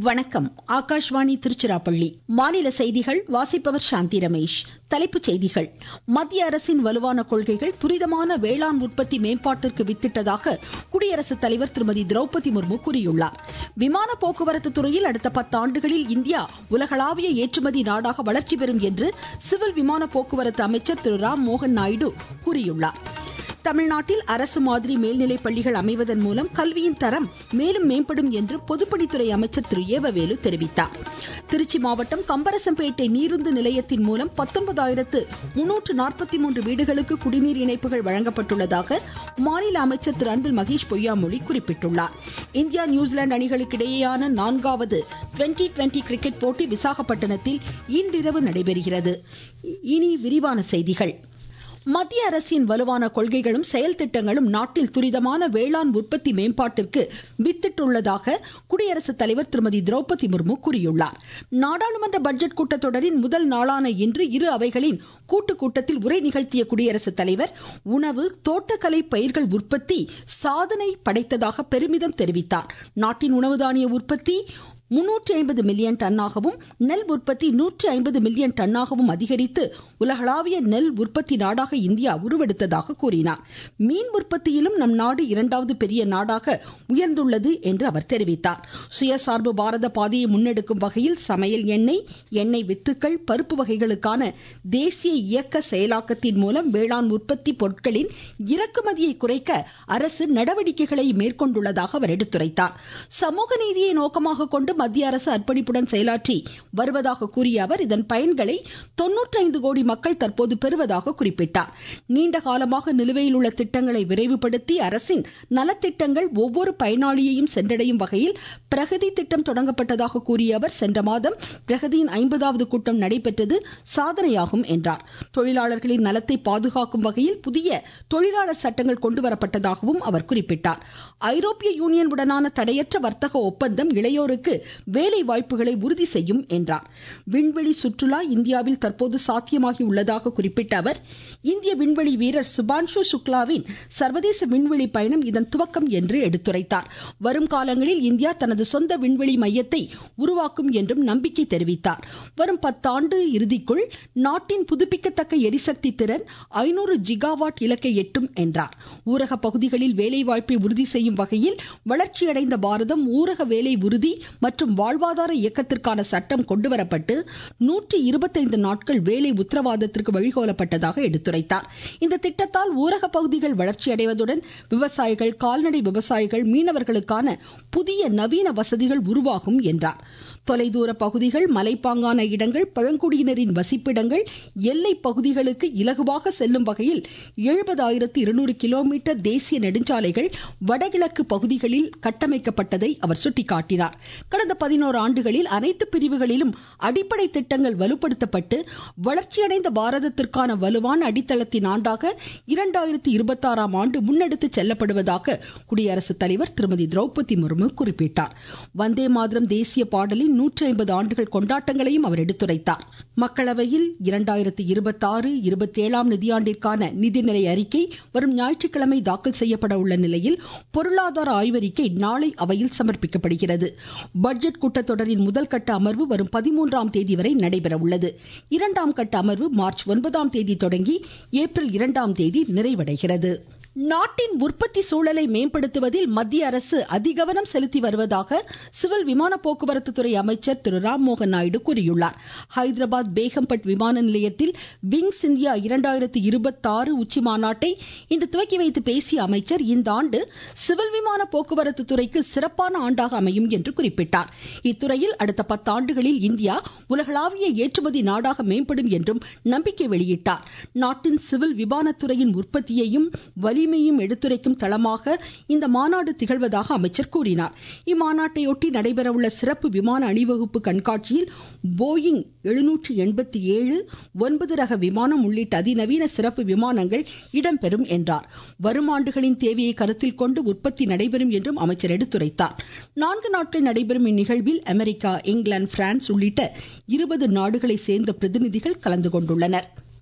வணக்கம் ஆகாஷ்வாணி திருச்சிராப்பள்ளி மாநில செய்திகள் வாசிப்பவர் சாந்தி ரமேஷ் தலைப்புச் செய்திகள் மத்திய அரசின் வலுவான கொள்கைகள் துரிதமான வேளாண் உற்பத்தி மேம்பாட்டிற்கு வித்திட்டதாக குடியரசுத் தலைவர் திருமதி திரௌபதி முர்மு கூறியுள்ளார் விமான போக்குவரத்து துறையில் அடுத்த பத்தாண்டுகளில் இந்தியா உலகளாவிய ஏற்றுமதி நாடாக வளர்ச்சி பெறும் என்று சிவில் விமான போக்குவரத்து அமைச்சர் திரு ராம் மோகன் நாயுடு கூறியுள்ளார் தமிழ்நாட்டில் அரசு மாதிரி மேல்நிலைப் பள்ளிகள் அமைவதன் மூலம் கல்வியின் தரம் மேலும் மேம்படும் என்று பொதுப்பணித்துறை அமைச்சர் திரு ஏவவேலு தெரிவித்தார் திருச்சி மாவட்டம் கம்பரசம்பேட்டை நீருந்து நிலையத்தின் மூலம் பத்தொன்பதாயிரத்து முன்னூற்று நாற்பத்தி மூன்று வீடுகளுக்கு குடிநீர் இணைப்புகள் வழங்கப்பட்டுள்ளதாக மாநில அமைச்சர் திரு அன்பில் மகேஷ் பொய்யாமொழி குறிப்பிட்டுள்ளார் இந்தியா நியூசிலாந்து அணிகளுக்கு இடையேயான நான்காவது டுவெண்டி டுவெண்டி கிரிக்கெட் போட்டி விசாகப்பட்டினத்தில் இன்றிரவு நடைபெறுகிறது இனி விரிவான செய்திகள் மத்திய அரசின் வலுவான கொள்கைகளும் செயல் திட்டங்களும் நாட்டில் துரிதமான வேளாண் உற்பத்தி மேம்பாட்டிற்கு வித்திட்டுள்ளதாக குடியரசுத் தலைவர் திருமதி திரௌபதி முர்மு கூறியுள்ளார் நாடாளுமன்ற பட்ஜெட் கூட்டத்தொடரின் முதல் நாளான இன்று இரு அவைகளின் கூட்டு கூட்டத்தில் உரை நிகழ்த்திய குடியரசுத் தலைவர் உணவு தோட்டக்கலை பயிர்கள் உற்பத்தி சாதனை படைத்ததாக பெருமிதம் தெரிவித்தார் நாட்டின் உணவு தானிய உற்பத்தி முன்னூற்றி ஐம்பது மில்லியன் டன்னாகவும் நெல் உற்பத்தி நூற்றி ஐம்பது மில்லியன் டன்னாகவும் அதிகரித்து உலகளாவிய நெல் உற்பத்தி நாடாக இந்தியா உருவெடுத்ததாக கூறினார் மீன் உற்பத்தியிலும் நம் நாடு இரண்டாவது பெரிய நாடாக உயர்ந்துள்ளது என்று அவர் தெரிவித்தார் சுயசார்பு பாரத பாதையை முன்னெடுக்கும் வகையில் சமையல் எண்ணெய் எண்ணெய் வித்துக்கள் பருப்பு வகைகளுக்கான தேசிய இயக்க செயலாக்கத்தின் மூலம் வேளாண் உற்பத்தி பொருட்களின் இறக்குமதியை குறைக்க அரசு நடவடிக்கைகளை மேற்கொண்டுள்ளதாக அவர் எடுத்துரைத்தார் சமூக நீதியை நோக்கமாக கொண்டு மத்திய அரசு அர்ப்பணிப்புடன் செயலாற்றி வருவதாக கூறிய அவர் இதன் பயன்களை தொன்னூற்றைந்து கோடி மக்கள் தற்போது பெறுவதாக குறிப்பிட்டார் நீண்ட காலமாக நிலுவையில் உள்ள திட்டங்களை விரைவுபடுத்தி அரசின் நலத்திட்டங்கள் ஒவ்வொரு பயனாளியையும் சென்றடையும் வகையில் பிரகதி திட்டம் தொடங்கப்பட்டதாக கூறிய அவர் சென்ற மாதம் பிரகதியின் ஐம்பதாவது கூட்டம் நடைபெற்றது சாதனையாகும் என்றார் தொழிலாளர்களின் நலத்தை பாதுகாக்கும் வகையில் புதிய தொழிலாளர் சட்டங்கள் கொண்டுவரப்பட்டதாகவும் அவர் குறிப்பிட்டார் ஐரோப்பிய யூனியன் உடனான தடையற்ற வர்த்தக ஒப்பந்தம் இளையோருக்கு வேலை வாய்ப்புகளை உறுதி செய்யும் என்றார் விண்வெளி சுற்றுலா இந்தியாவில் தற்போது சாத்தியமாகி உள்ளதாக குறிப்பிட்ட அவர் இந்திய விண்வெளி வீரர் சுபான்ஷு சுக்லாவின் சர்வதேச விண்வெளி பயணம் இதன் துவக்கம் என்று எடுத்துரைத்தார் வரும் காலங்களில் இந்தியா தனது சொந்த விண்வெளி மையத்தை உருவாக்கும் என்றும் நம்பிக்கை தெரிவித்தார் வரும் பத்தாண்டு இறுதிக்குள் நாட்டின் புதுப்பிக்கத்தக்க எரிசக்தி திறன் ஐநூறு ஜிகாவாட் இலக்கை எட்டும் என்றார் ஊரக பகுதிகளில் வேலைவாய்ப்பை உறுதி செய்யும் வகையில் வளர்ச்சியடைந்த பாரதம் ஊரக வேலை உறுதி மற்றும் வாழ்வாதார இயக்கத்திற்கான சட்டம் கொண்டுவரப்பட்டு நூற்றி இருபத்தைந்து நாட்கள் வேலை உத்தரவாதத்திற்கு வழிகோலப்பட்டதாக எடுத்துரைத்தார் இந்த திட்டத்தால் ஊரக பகுதிகள் வளர்ச்சியடைவதுடன் விவசாயிகள் கால்நடை விவசாயிகள் மீனவர்களுக்கான புதிய நவீன வசதிகள் உருவாகும் என்றார் தொலைதூர பகுதிகள் மலைப்பாங்கான இடங்கள் பழங்குடியினரின் வசிப்பிடங்கள் எல்லை பகுதிகளுக்கு இலகுவாக செல்லும் வகையில் எழுபதாயிரத்து இருநூறு கிலோமீட்டர் தேசிய நெடுஞ்சாலைகள் வடகிழக்கு பகுதிகளில் கட்டமைக்கப்பட்டதை அவர் சுட்டிக்காட்டினார் கடந்த பதினோரு ஆண்டுகளில் அனைத்து பிரிவுகளிலும் அடிப்படை திட்டங்கள் வலுப்படுத்தப்பட்டு வளர்ச்சியடைந்த பாரதத்திற்கான வலுவான அடித்தளத்தின் ஆண்டாக இரண்டாயிரத்தி இருபத்தி ஆறாம் ஆண்டு முன்னெடுத்து செல்லப்படுவதாக குடியரசுத் தலைவர் திருமதி திரௌபதி முர்மு குறிப்பிட்டார் வந்தே மாதரம் தேசிய பாடலின் நூற்றி ஐம்பது ஆண்டுகள் கொண்டாட்டங்களையும் அவர் எடுத்துரைத்தார் மக்களவையில் இரண்டாயிரத்தி இருபத்தி ஆறு இருபத்தி ஏழாம் நிதியாண்டிற்கான நிதிநிலை அறிக்கை வரும் ஞாயிற்றுக்கிழமை தாக்கல் செய்யப்பட உள்ள நிலையில் பொருளாதார ஆய்வறிக்கை நாளை அவையில் சமர்ப்பிக்கப்படுகிறது பட்ஜெட் கூட்டத்தொடரின் முதல் கட்ட அமர்வு வரும் பதிமூன்றாம் தேதி வரை நடைபெற உள்ளது இரண்டாம் கட்ட அமர்வு மார்ச் ஒன்பதாம் தேதி தொடங்கி ஏப்ரல் இரண்டாம் தேதி நிறைவடைகிறது நாட்டின் உற்பத்தி சூழலை மேம்படுத்துவதில் மத்திய அரசு அதிகவனம் செலுத்தி வருவதாக சிவில் விமான போக்குவரத்து துறை அமைச்சர் திரு ராம்மோகன் நாயுடு கூறியுள்ளார் ஹைதராபாத் பேகம்பட் விமான நிலையத்தில் விங்ஸ் இந்தியா இரண்டாயிரத்தி இருபத்தி ஆறு உச்சி மாநாட்டை இன்று துவக்கி வைத்து பேசிய அமைச்சர் இந்த ஆண்டு சிவில் விமான போக்குவரத்து துறைக்கு சிறப்பான ஆண்டாக அமையும் என்று குறிப்பிட்டார் இத்துறையில் அடுத்த பத்தாண்டுகளில் இந்தியா உலகளாவிய ஏற்றுமதி நாடாக மேம்படும் என்றும் நம்பிக்கை வெளியிட்டார் நாட்டின் சிவில் விமானத்துறையின் உற்பத்தியையும் வலி வலிமையும் எடுத்துரைக்கும் தளமாக இந்த மாநாடு திகழ்வதாக அமைச்சர் கூறினார் இம்மாநாட்டையொட்டி நடைபெறவுள்ள சிறப்பு விமான அணிவகுப்பு கண்காட்சியில் போயிங் எழுநூற்று எண்பத்தி ஏழு ஒன்பது ரக விமானம் உள்ளிட்ட அதிநவீன சிறப்பு விமானங்கள் இடம்பெறும் என்றார் வரும் ஆண்டுகளின் தேவையை கருத்தில் கொண்டு உற்பத்தி நடைபெறும் என்றும் அமைச்சர் எடுத்துரைத்தார் நான்கு நாட்கள் நடைபெறும் இந்நிகழ்வில் அமெரிக்கா இங்கிலாந்து பிரான்ஸ் உள்ளிட்ட இருபது நாடுகளை சேர்ந்த பிரதிநிதிகள் கலந்து கொண்டுள்ளனர்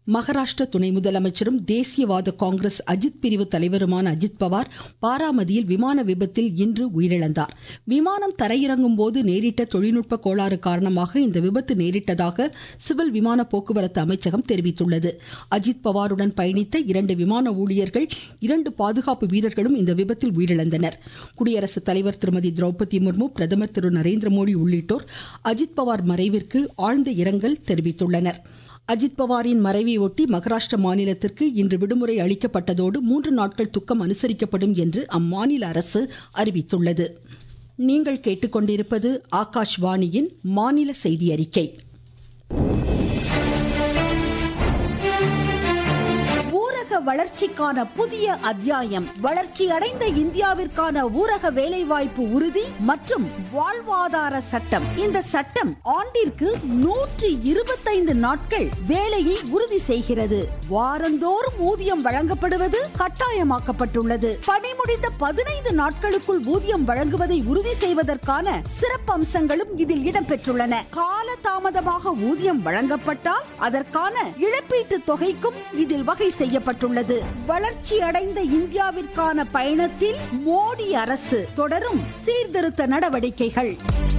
மகாராஷ்டிர துணை முதலமைச்சரும் தேசியவாத காங்கிரஸ் அஜித் பிரிவு தலைவருமான அஜித் பவார் பாராமதியில் விமான விபத்தில் இன்று உயிரிழந்தார் விமானம் தரையிறங்கும் போது நேரிட்ட தொழில்நுட்ப கோளாறு காரணமாக இந்த விபத்து நேரிட்டதாக சிவில் விமான போக்குவரத்து அமைச்சகம் தெரிவித்துள்ளது அஜித் பவாருடன் பயணித்த இரண்டு விமான ஊழியர்கள் இரண்டு பாதுகாப்பு வீரர்களும் இந்த விபத்தில் உயிரிழந்தனர் குடியரசுத் தலைவர் திருமதி திரௌபதி முர்மு பிரதமர் திரு நரேந்திர மோடி உள்ளிட்டோர் அஜித் பவார் மறைவிற்கு ஆழ்ந்த இரங்கல் தெரிவித்துள்ளனர் அஜித் பவாரின் மறைவை ஒட்டி மகாராஷ்டிர மாநிலத்திற்கு இன்று விடுமுறை அளிக்கப்பட்டதோடு மூன்று நாட்கள் துக்கம் அனுசரிக்கப்படும் என்று அம்மாநில அரசு அறிவித்துள்ளது நீங்கள் கேட்டுக்கொண்டிருப்பது ஆகாஷ்வாணியின் மாநில செய்தி அறிக்கை ஊரக வளர்ச்சிக்கான புதிய அத்தியாயம் வளர்ச்சி அடைந்த இந்தியாவிற்கான ஊரக வேலைவாய்ப்பு உறுதி மற்றும் வாழ்வாதார சட்டம் இந்த சட்டம் ஆண்டிற்கு நூற்றி இருபத்தைந்து நாட்கள் வேலையை உறுதி செய்கிறது வாரந்தோறும் ஊதியம் வழங்கப்படுவது கட்டாயமாக்கப்பட்டுள்ளது பணி முடிந்த பதினைந்து நாட்களுக்குள் ஊதியம் வழங்குவதை உறுதி செய்வதற்கான சிறப்பு அம்சங்களும் இதில் இடம்பெற்றுள்ளன கால தாமதமாக ஊதியம் வழங்கப்பட்டால் அதற்கான இழப்பீட்டு தொகைக்கும் இதில் வகை செய்யப்பட்டுள்ளது வளர்ச்சி அடைந்த இந்தியாவிற்கான பயணத்தில் மோடி அரசு தொடரும் சீர்திருத்த நடவடிக்கைகள்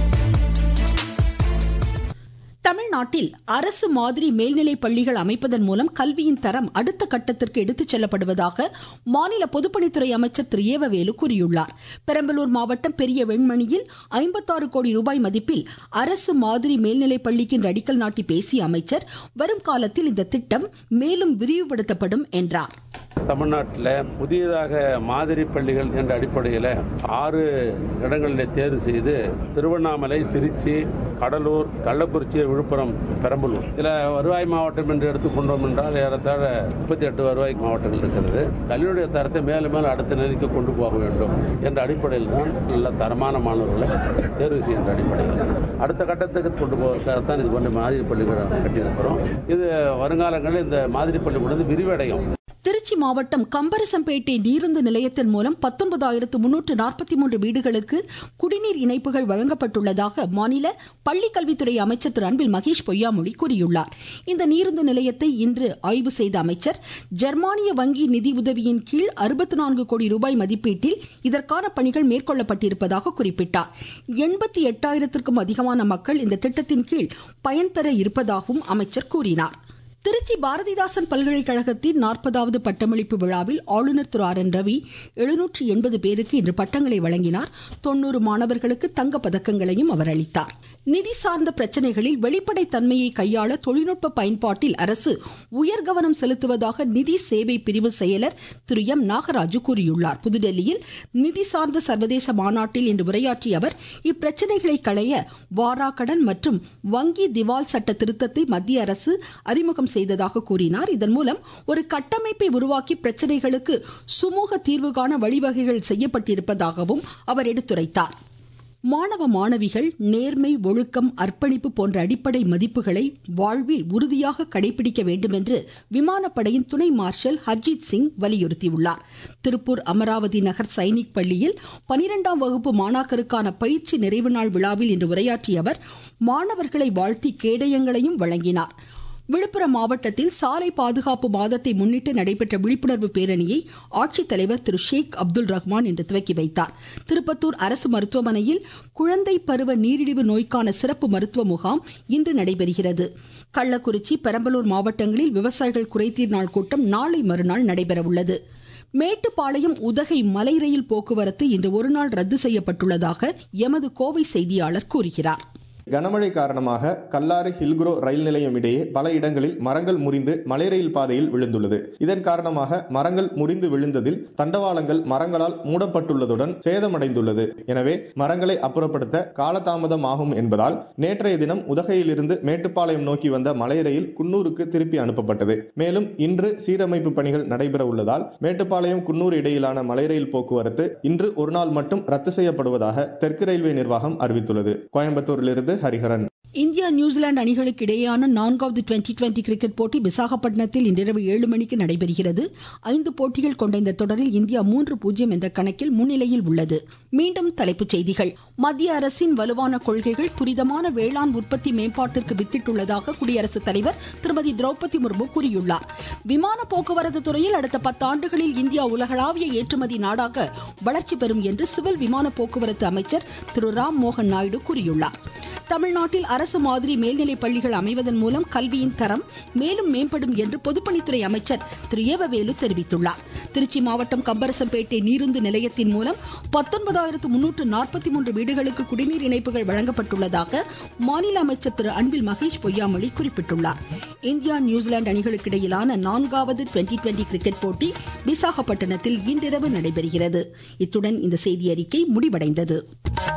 தமிழ்நாட்டில் அரசு மாதிரி மேல்நிலை பள்ளிகள் அமைப்பதன் மூலம் கல்வியின் தரம் அடுத்த கட்டத்திற்கு எடுத்துச் செல்லப்படுவதாக மாநில பொதுப்பணித்துறை அமைச்சர் திரு ஏவவேலு கூறியுள்ளார் பெரம்பலூர் மாவட்டம் பெரிய வெண்மணியில் ஐம்பத்தாறு கோடி ரூபாய் மதிப்பில் அரசு மாதிரி மேல்நிலை பள்ளிக்கு இன்று அடிக்கல் நாட்டி பேசிய அமைச்சர் வரும் காலத்தில் இந்த திட்டம் மேலும் விரிவுபடுத்தப்படும் என்றார் தமிழ்நாட்டில் புதியதாக மாதிரி பள்ளிகள் என்ற அடிப்படையில் ஆறு இடங்களில் தேர்வு செய்து திருவண்ணாமலை திருச்சி கடலூர் கள்ளக்குறிச்சி விழுப்புரம் பெரம்பலூர் இதில் வருவாய் மாவட்டம் என்று எடுத்துக்கொண்டோம் என்றால் ஏறத்தாழ முப்பத்தி எட்டு வருவாய் மாவட்டங்கள் இருக்கிறது கல்வியுடைய தரத்தை மேலும் மேலும் அடுத்த நிலைக்கு கொண்டு போக வேண்டும் என்ற அடிப்படையில் தான் நல்ல தரமான மாணவர்களை தேர்வு செய்கின்ற அடிப்படையில் அடுத்த கட்டத்துக்கு கொண்டு போவதற்காகத்தான் இது போன்ற மாதிரி பள்ளிகள் கட்டியிருக்கிறோம் இது வருங்காலங்களில் இந்த மாதிரி பள்ளிக்கூடம் விரிவடையும் திருச்சி மாவட்டம் கம்பரசம்பேட்டை நீருந்து நிலையத்தின் மூலம் பத்தொன்பதாயிரத்து முன்னூற்று நாற்பத்தி மூன்று வீடுகளுக்கு குடிநீர் இணைப்புகள் வழங்கப்பட்டுள்ளதாக மாநில பள்ளிக்கல்வித்துறை அமைச்சர் திரு அன்பில் மகேஷ் பொய்யாமொழி கூறியுள்ளார் இந்த நீருந்து நிலையத்தை இன்று ஆய்வு செய்த அமைச்சர் ஜெர்மானிய வங்கி நிதி உதவியின் கீழ் அறுபத்தி நான்கு கோடி ரூபாய் மதிப்பீட்டில் இதற்கான பணிகள் மேற்கொள்ளப்பட்டிருப்பதாக குறிப்பிட்டார் எண்பத்தி எட்டாயிரத்திற்கும் அதிகமான மக்கள் இந்த திட்டத்தின் கீழ் பயன்பெற இருப்பதாகவும் அமைச்சர் கூறினார் திருச்சி பாரதிதாசன் பல்கலைக்கழகத்தின் நாற்பதாவது பட்டமளிப்பு விழாவில் ஆளுநர் திரு ஆர் என் ரவி எழுநூற்றி எண்பது பேருக்கு இன்று பட்டங்களை வழங்கினார் தொன்னூறு மாணவர்களுக்கு தங்க பதக்கங்களையும் அவர் அளித்தார் நிதி சார்ந்த பிரச்சனைகளில் வெளிப்படை தன்மையை கையாள தொழில்நுட்ப பயன்பாட்டில் அரசு உயர் கவனம் செலுத்துவதாக நிதி சேவை பிரிவு செயலர் திரு எம் நாகராஜு கூறியுள்ளார் புதுடெல்லியில் நிதி சார்ந்த சர்வதேச மாநாட்டில் இன்று உரையாற்றிய அவர் இப்பிரச்சனைகளை களைய வாராக்கடன் மற்றும் வங்கி திவால் சட்ட திருத்தத்தை மத்திய அரசு அறிமுகம் செய்ததாக கூறினார் இதன் மூலம் ஒரு கட்டமைப்பை உருவாக்கி பிரச்சனைகளுக்கு சுமூக தீர்வு காண வழிவகைகள் செய்யப்பட்டிருப்பதாகவும் அவர் எடுத்துரைத்தார் மாணவ மாணவிகள் நேர்மை ஒழுக்கம் அர்ப்பணிப்பு போன்ற அடிப்படை மதிப்புகளை வாழ்வில் உறுதியாக கடைபிடிக்க வேண்டும் என்று விமானப்படையின் துணை மார்ஷல் ஹர்ஜித் சிங் வலியுறுத்தியுள்ளார் திருப்பூர் அமராவதி நகர் சைனிக் பள்ளியில் பனிரெண்டாம் வகுப்பு மாணாக்கருக்கான பயிற்சி நிறைவு நாள் விழாவில் இன்று உரையாற்றிய அவர் மாணவர்களை வாழ்த்தி கேடயங்களையும் வழங்கினார் விழுப்புரம் மாவட்டத்தில் சாலை பாதுகாப்பு மாதத்தை முன்னிட்டு நடைபெற்ற விழிப்புணர்வு பேரணியை ஆட்சித்தலைவர் திரு ஷேக் அப்துல் ரஹ்மான் இன்று துவக்கி வைத்தார் திருப்பத்தூர் அரசு மருத்துவமனையில் குழந்தை பருவ நீரிழிவு நோய்க்கான சிறப்பு மருத்துவ முகாம் இன்று நடைபெறுகிறது கள்ளக்குறிச்சி பெரம்பலூர் மாவட்டங்களில் விவசாயிகள் குறைதீர் நாள் கூட்டம் நாளை மறுநாள் நடைபெறவுள்ளது மேட்டுப்பாளையம் உதகை மலை ரயில் போக்குவரத்து இன்று ஒருநாள் ரத்து செய்யப்பட்டுள்ளதாக எமது கோவை செய்தியாளர் கூறுகிறார் கனமழை காரணமாக கல்லாறு ஹில்குரோ ரயில் நிலையம் இடையே பல இடங்களில் மரங்கள் முறிந்து மலை ரயில் பாதையில் விழுந்துள்ளது இதன் காரணமாக மரங்கள் முறிந்து விழுந்ததில் தண்டவாளங்கள் மரங்களால் மூடப்பட்டுள்ளதுடன் சேதமடைந்துள்ளது எனவே மரங்களை அப்புறப்படுத்த காலதாமதம் ஆகும் என்பதால் நேற்றைய தினம் உதகையிலிருந்து மேட்டுப்பாளையம் நோக்கி வந்த மலை ரயில் குன்னூருக்கு திருப்பி அனுப்பப்பட்டது மேலும் இன்று சீரமைப்பு பணிகள் நடைபெற உள்ளதால் மேட்டுப்பாளையம் குன்னூர் இடையிலான மலை ரயில் போக்குவரத்து இன்று ஒரு நாள் மட்டும் ரத்து செய்யப்படுவதாக தெற்கு ரயில்வே நிர்வாகம் அறிவித்துள்ளது கோயம்புத்தூரிலிருந்து ஹரிஹரன் இந்தியா நியூசிலாந்து அணிகளுக்கு இடையேயான நான்காவது டுவெண்டி டுவெண்டி கிரிக்கெட் போட்டி விசாகப்பட்டினத்தில் இன்றிரவு ஏழு மணிக்கு நடைபெறுகிறது ஐந்து போட்டிகள் கொண்ட இந்த தொடரில் இந்தியா மூன்று பூஜ்ஜியம் என்ற கணக்கில் முன்னிலையில் உள்ளது மீண்டும் தலைப்புச் செய்திகள் மத்திய அரசின் வலுவான கொள்கைகள் துரிதமான வேளாண் உற்பத்தி மேம்பாட்டிற்கு வித்திட்டுள்ளதாக குடியரசுத் தலைவர் திருமதி திரௌபதி முர்மு கூறியுள்ளார் விமான போக்குவரத்து துறையில் அடுத்த பத்தாண்டுகளில் இந்தியா உலகளாவிய ஏற்றுமதி நாடாக வளர்ச்சி பெறும் என்று சிவில் விமான போக்குவரத்து அமைச்சர் திரு ராம் மோகன் நாயுடு கூறியுள்ளார் தமிழ்நாட்டில் அரசு மாதிரி மேல்நிலைப் பள்ளிகள் அமைவதன் மூலம் கல்வியின் தரம் மேலும் மேம்படும் என்று பொதுப்பணித்துறை அமைச்சர் திரு ஏவவேலு தெரிவித்துள்ளார் திருச்சி மாவட்டம் கம்பரசம்பேட்டை நீருந்து நிலையத்தின் மூலம் பத்தொன்பதாயிரத்து முன்னூற்று நாற்பத்தி மூன்று வீடுகளுக்கு குடிநீர் இணைப்புகள் வழங்கப்பட்டுள்ளதாக மாநில அமைச்சர் திரு அன்பில் மகேஷ் பொய்யாமொழி குறிப்பிட்டுள்ளார் இந்தியா நியூசிலாந்து அணிகளுக்கு இடையிலான நான்காவது டுவெண்டி டுவெண்டி கிரிக்கெட் போட்டி விசாகப்பட்டினத்தில் இன்றிரவு நடைபெறுகிறது இத்துடன் இந்த செய்தி அறிக்கை முடிவடைந்தது